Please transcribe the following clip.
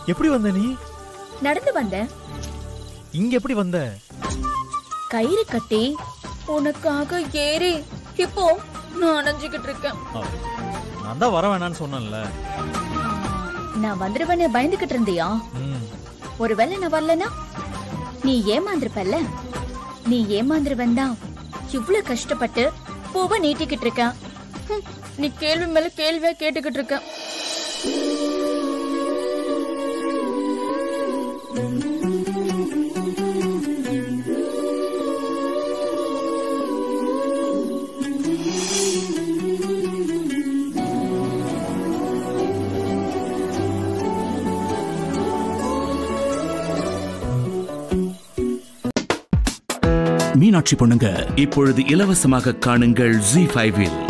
எப்படி வந்த நீ நடந்து வந்தேன் இங்க எப்படி வந்த கயிறு கட்டி உனக்காக ஏறி இப்போ நான் அணைஞ்சுக்கிட்டு இருக்கேன் ஆ, நான் தான் வர வேணாம்னு சொன்னேன்ல நான் வந்துடுவேன்னு பயந்துகிட்டு இருந்தியா ம் ஒருவேளை நான் வரலனா நீ ஏமாந்திருப்பல்ல நீ ஏமாந்துருவன் தான் இவ்ளோ கஷ்டப்பட்டு பூவை நீட்டிக்கிட்டு இருக்க ஹம், நீ கேள்வி மேல கேள்வியா கேட்டுக்கிட்டு இருக்க மீனாட்சி பொண்ணுங்க இப்பொழுது இலவசமாக காணுங்கள் ஜி ஃபைவில்